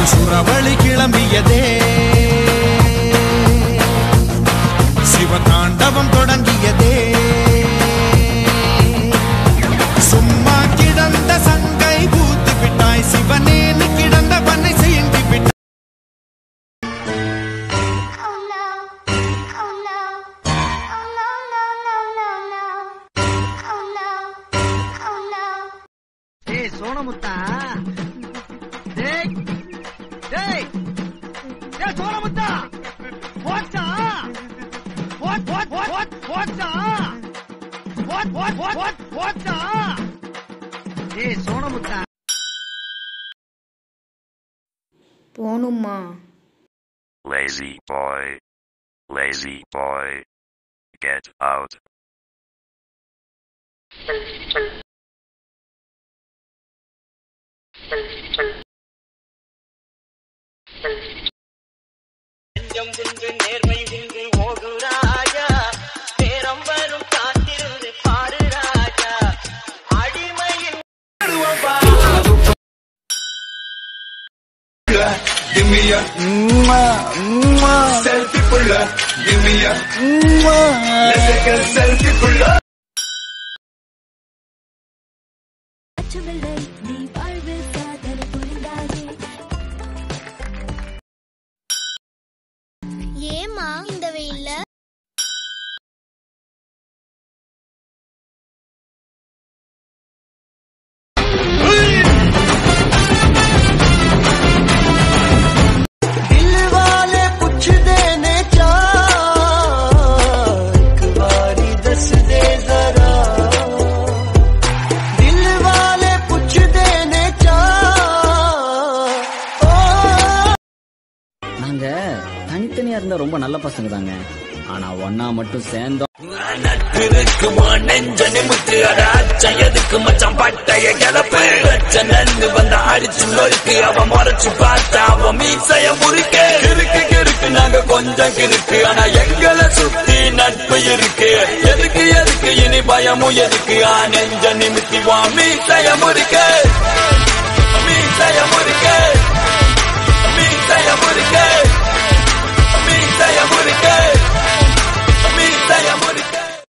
சுறவழி கிளம்பியதே சிவதாண்டவம் தொடங்கியதே சும்மா கிடந்த சங்கை பூத்து விட்டாய் சிவனேன்னு கிடந்த பண்ணை சீண்டி விட்டாய் Oh no. Oh no. Oh no, no, no, no, no. Oh no. Oh no. ஏய் சோனமுத்தா டேய் டேய் டேய் சோனமுத்தா what's a what what what what what's a what what what what what's a ஏய் சோனமுத்தா போகணுமா Lazy boy. Lazy boy. Get out. நெஞ்சம் குன்று நேர்மை குன்று ஓகு ராஜா நேரம் வரும் காத்திருந்து பாரு ராஜா அடிமையின் Give me a selfie pull up. Give me a let's take a selfie pull up. அச்சமில்லை நீ வாழ்வில் சாதனை புரிந்தாயே ஏமா இந்த வெயில்ல दिल वाले पुछदे ने चा एक बारी दस दे जरा दिल वाले पुछदे ने चा ओ நாங்க தனித்தனியா இருந்தா ரொம்ப நல்ல பசங்க தாங்க ஆனா ஒன்னா மட்டும் சேர்ந்தோம் எதுக்கு மச்சான் பட்டைய கிளப்பு நந்து வந்த அடிச்சு நொறுக்கு அவன் முறைச்சு பார்த்தா அவன் மீசைய முறுக்கு கிறுக்கு கிறுக்கு நாங்க கொஞ்சம் கிறுக்கு ஆனா எங்களை சுத்தி நட்பு இருக்கு எதுக்கு எதுக்கு இனி பயமும் எதுக்கு ஆ நெஞ்ச நிமித்தி வா மீசைய முறுக்கு